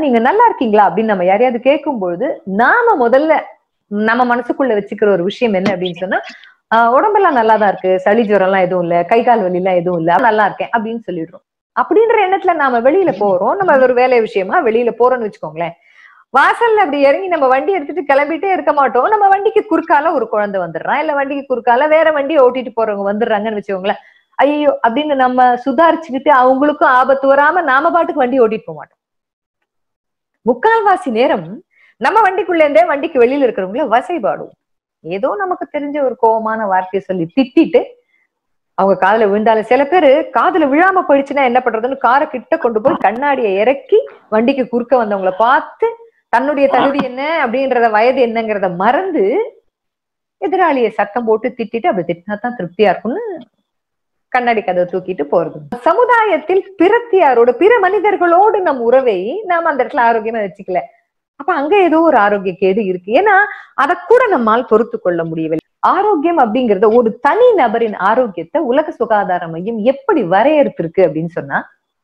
நீங்க நல்லா இருக்கீங்களா அப்படின்னு நம்ம யாரையாவது கேட்கும் பொழுது நாம முதல்ல நம்ம மனசுக்குள்ள வச்சுக்கிற ஒரு விஷயம் என்ன அப்படின்னு சொன்னா ஆஹ் உடம்பெல்லாம் நல்லா தான் இருக்கு சளி ஜுரம் எல்லாம் எதுவும் இல்ல கை கால் வலி எல்லாம் எதுவும் இல்ல நல்லா இருக்கேன் அப்படின்னு சொல்லிடுறோம் அப்படின்ற எண்ணத்துல நாம வெளியில போறோம் நம்ம ஒரு வேலை விஷயமா வெளியில போறோம்னு வச்சுக்கோங்களேன் வாசல்ல அப்படி இறங்கி நம்ம வண்டி எடுத்துட்டு கிளம்பிட்டே இருக்க மாட்டோம் நம்ம வண்டிக்கு குறுக்கால ஒரு குழந்தை வந்துடுறான் இல்ல வண்டிக்கு குறுக்கால வேற வண்டியை ஓட்டிட்டு போறவங்க வந்துடுறாங்கன்னு வச்சுக்கோங்களேன் ஐயோ அப்படின்னு நம்ம சுதாரிச்சுக்கிட்டு அவங்களுக்கும் ஆபத்து வராம நாம பாட்டுக்கு வண்டி ஓட்டிட்டு போக மாட்டோம் முக்கால்வாசி நேரம் நம்ம வண்டிக்குள்ள இருந்தே வண்டிக்கு வெளியில இருக்கிறவங்கள வசைபாடுவோம் ஏதோ நமக்கு தெரிஞ்ச ஒரு கோபமான வார்த்தையை சொல்லி திட்டிட்டு அவங்க காதுல விழுந்தாலும் சில பேரு காதுல விழாம போயிடுச்சுன்னா என்ன பண்றதுன்னு காரை கிட்ட கொண்டு போய் கண்ணாடியை இறக்கி வண்டிக்கு குறுக்க வந்தவங்கள பார்த்து தன்னுடைய தகுதி என்ன அப்படின்றத வயது என்னங்கிறத மறந்து எதிராளியை சத்தம் போட்டு திட்டிட்டு அப்படி திட்டினா தான் திருப்தியா இருக்கும்னு கண்ணாடி கதவை தூக்கிட்டு போறது சமுதாயத்தில் பிறத்தியாரோட பிற மனிதர்களோடு நம் உறவை நாம் அந்த இடத்துல ஆரோக்கியமா வச்சுக்கல அப்ப அங்க ஏதோ ஒரு ஆரோக்கிய கேடு இருக்கு ஏன்னா அதை கூட நம்மால் பொறுத்து கொள்ள முடியவில்லை ஆரோக்கியம் அப்படிங்கறத ஒரு தனி நபரின் ஆரோக்கியத்தை உலக சுகாதார மையம் எப்படி வரையறுத்திருக்கு அப்படின்னு சொன்னா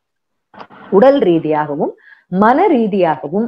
உடல் ரீதியாகவும் மன ரீதியாகவும்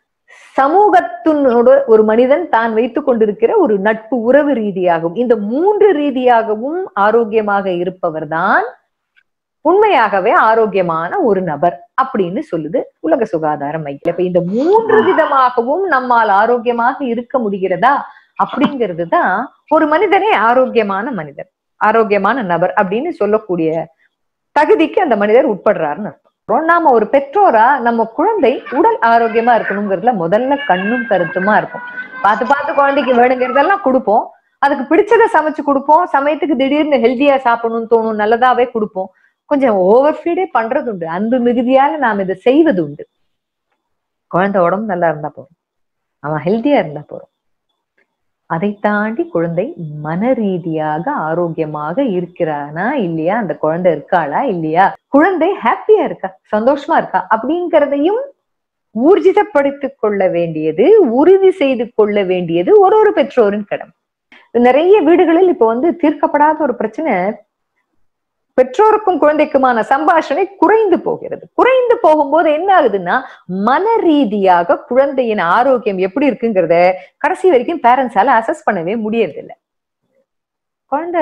சமூகத்தினோட ஒரு மனிதன் தான் வைத்துக் கொண்டிருக்கிற ஒரு நட்பு உறவு ரீதியாகவும் இந்த மூன்று ரீதியாகவும் ஆரோக்கியமாக இருப்பவர் தான் உண்மையாகவே ஆரோக்கியமான ஒரு நபர் அப்படின்னு சொல்லுது உலக சுகாதார மையம் இப்ப இந்த மூன்று விதமாகவும் நம்மால் ஆரோக்கியமாக இருக்க முடிகிறதா அப்படிங்கிறது தான் ஒரு மனிதனே ஆரோக்கியமான மனிதர் ஆரோக்கியமான நபர் அப்படின்னு சொல்லக்கூடிய தகுதிக்கு அந்த மனிதர் உட்படுறாருன்னு அர்த்தம் நாம ஒரு பெற்றோரா நம்ம குழந்தை உடல் ஆரோக்கியமா இருக்கணுங்கிறதுல முதல்ல கண்ணும் கருத்துமா இருக்கும் பார்த்து பார்த்து குழந்தைக்கு வேணுங்கிறதெல்லாம் கொடுப்போம் அதுக்கு பிடிச்சதை சமைச்சு கொடுப்போம் சமயத்துக்கு திடீர்னு ஹெல்த்தியா சாப்பிடணும்னு தோணும் நல்லதாவே கொடுப்போம் கொஞ்சம் ஓவர் ஃபீடே பண்றது உண்டு அன்பு மிகுதியாக நாம் இதை செய்வது உண்டு குழந்தை உடம்பு நல்லா இருந்தா போறோம் அவன் ஹெல்த்தியா இருந்தா போறோம் அதை தாண்டி குழந்தை மன ரீதியாக ஆரோக்கியமாக இருக்கிறானா இல்லையா அந்த குழந்தை இருக்காளா இல்லையா குழந்தை ஹாப்பியா இருக்கா சந்தோஷமா இருக்கா அப்படிங்கிறதையும் ஊர்ஜிதப்படுத்திக் கொள்ள வேண்டியது உறுதி செய்து கொள்ள வேண்டியது ஒரு ஒரு பெற்றோரின் கடமை நிறைய வீடுகளில் இப்ப வந்து தீர்க்கப்படாத ஒரு பிரச்சனை பெற்றோருக்கும் குழந்தைக்குமான சம்பாஷணை குறைந்து போகிறது குறைந்து போகும்போது என்ன ஆகுதுன்னா மன ரீதியாக குழந்தையின் ஆரோக்கியம் எப்படி இருக்குங்கிறத கடைசி வரைக்கும் பேரண்ட்ஸால அசஸ் பண்ணவே முடியறது இல்லை குழந்தை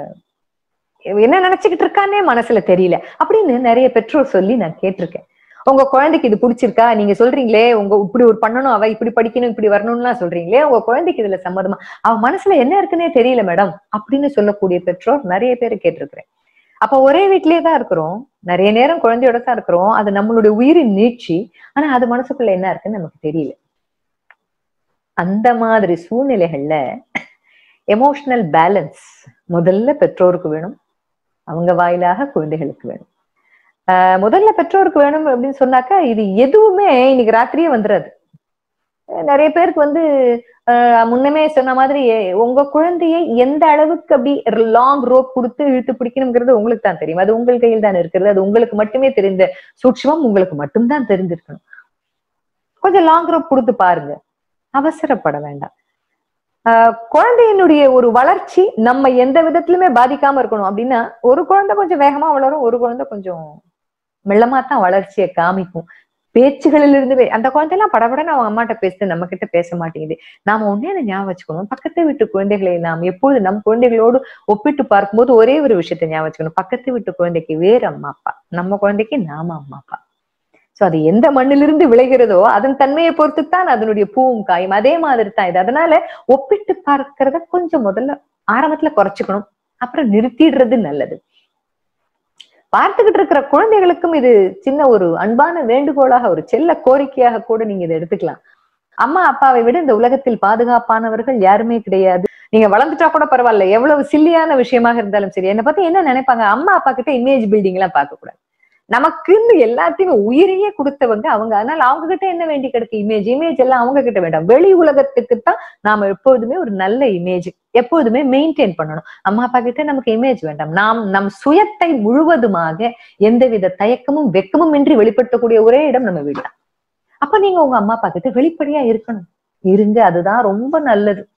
என்ன நினைச்சுக்கிட்டு இருக்கானே மனசுல தெரியல அப்படின்னு நிறைய பெற்றோர் சொல்லி நான் கேட்டிருக்கேன் உங்க குழந்தைக்கு இது பிடிச்சிருக்கா நீங்க சொல்றீங்களே உங்க இப்படி ஒரு பண்ணணும் அவ இப்படி படிக்கணும் இப்படி வரணும்லாம் சொல்றீங்களே உங்க குழந்தைக்கு இதுல சம்மதமா அவ மனசுல என்ன இருக்குன்னே தெரியல மேடம் அப்படின்னு சொல்லக்கூடிய பெற்றோர் நிறைய பேர் கேட்டிருக்கிறேன் அப்ப ஒரே வீட்லயே தான் இருக்கிறோம் நிறைய நேரம் குழந்தையோட தான் இருக்கிறோம் அது நம்மளுடைய உயிரின் நீட்சி ஆனா அது மனசுக்குள்ள என்ன இருக்குன்னு நமக்கு தெரியல அந்த மாதிரி சூழ்நிலைகள்ல எமோஷனல் பேலன்ஸ் முதல்ல பெற்றோருக்கு வேணும் அவங்க வாயிலாக குழந்தைகளுக்கு வேணும் ஆஹ் முதல்ல பெற்றோருக்கு வேணும் அப்படின்னு சொன்னாக்கா இது எதுவுமே இன்னைக்கு ராத்திரியே வந்துடாது நிறைய பேருக்கு வந்து முன்னமே சொன்ன மாதிரி உங்க குழந்தையை எந்த அளவுக்கு அப்படி லாங் ரோப் கொடுத்து இழுத்து பிடிக்கணுங்கிறது உங்களுக்கு தான் தெரியும் அது உங்கள் கையில் தான் இருக்கிறது அது உங்களுக்கு மட்டுமே தெரிந்த சூட்சமம் உங்களுக்கு மட்டும்தான் தெரிஞ்சிருக்கணும் கொஞ்சம் லாங் ரோப் கொடுத்து பாருங்க அவசரப்பட வேண்டாம் ஆஹ் குழந்தையினுடைய ஒரு வளர்ச்சி நம்ம எந்த விதத்திலுமே பாதிக்காம இருக்கணும் அப்படின்னா ஒரு குழந்தை கொஞ்சம் வேகமா வளரும் ஒரு குழந்தை கொஞ்சம் மெல்லமா தான் வளர்ச்சியை காமிக்கும் பேச்சுகளில் இருந்து அந்த குழந்தைலாம் படபடன்னு அவங்க அம்மாட்ட பேசுது நம்ம கிட்ட பேச மாட்டேங்குது நாம ஒன்னே ஞாபகம் வச்சுக்கணும் பக்கத்து வீட்டு குழந்தைகளை நாம் எப்போது நம் குழந்தைகளோடு ஒப்பிட்டு பார்க்கும்போது ஒரே ஒரு விஷயத்த ஞாபகம் வச்சுக்கணும் பக்கத்து வீட்டு குழந்தைக்கு வேறு அம்மா அப்பா நம்ம குழந்தைக்கு நாம அம்மா அப்பா சோ அது எந்த மண்ணிலிருந்து விளைகிறதோ அதன் தன்மையை பொறுத்து தான் அதனுடைய பூவும் காயும் அதே மாதிரி தான் இது அதனால ஒப்பிட்டு பார்க்கறத கொஞ்சம் முதல்ல ஆரம்பத்துல குறைச்சுக்கணும் அப்புறம் நிறுத்திடுறது நல்லது பார்த்துக்கிட்டு இருக்கிற குழந்தைகளுக்கும் இது சின்ன ஒரு அன்பான வேண்டுகோளாக ஒரு செல்ல கோரிக்கையாக கூட நீங்க இதை எடுத்துக்கலாம் அம்மா அப்பாவை விட இந்த உலகத்தில் பாதுகாப்பானவர்கள் யாருமே கிடையாது நீங்க வளர்ந்துட்டா கூட பரவாயில்ல எவ்வளவு சில்லியான விஷயமாக இருந்தாலும் சரி என்னை பத்தி என்ன நினைப்பாங்க அம்மா அப்பா கிட்ட இமேஜ் பில்டிங் எல்லாம் பார்க்க கூடாது நமக்குன்னு எல்லாத்தையுமே உயிரையே கொடுத்தவங்க அவங்க அதனால அவங்க கிட்ட என்ன வேண்டி கிடக்கு இமேஜ் இமேஜ் எல்லாம் அவங்க கிட்ட வேண்டாம் வெளி உலகத்துக்கு தான் நாம எப்போதுமே ஒரு நல்ல இமேஜ் எப்போதுமே மெயின்டைன் பண்ணணும் அம்மா அப்பா கிட்ட நமக்கு இமேஜ் வேண்டாம் நாம் நம் சுயத்தை முழுவதுமாக எந்தவித தயக்கமும் வெக்கமும் இன்றி வெளிப்படுத்தக்கூடிய ஒரே இடம் நம்ம வீடு தான் அப்ப நீங்க உங்க அம்மா அப்பா கிட்ட வெளிப்படையா இருக்கணும் இருங்க அதுதான் ரொம்ப நல்லது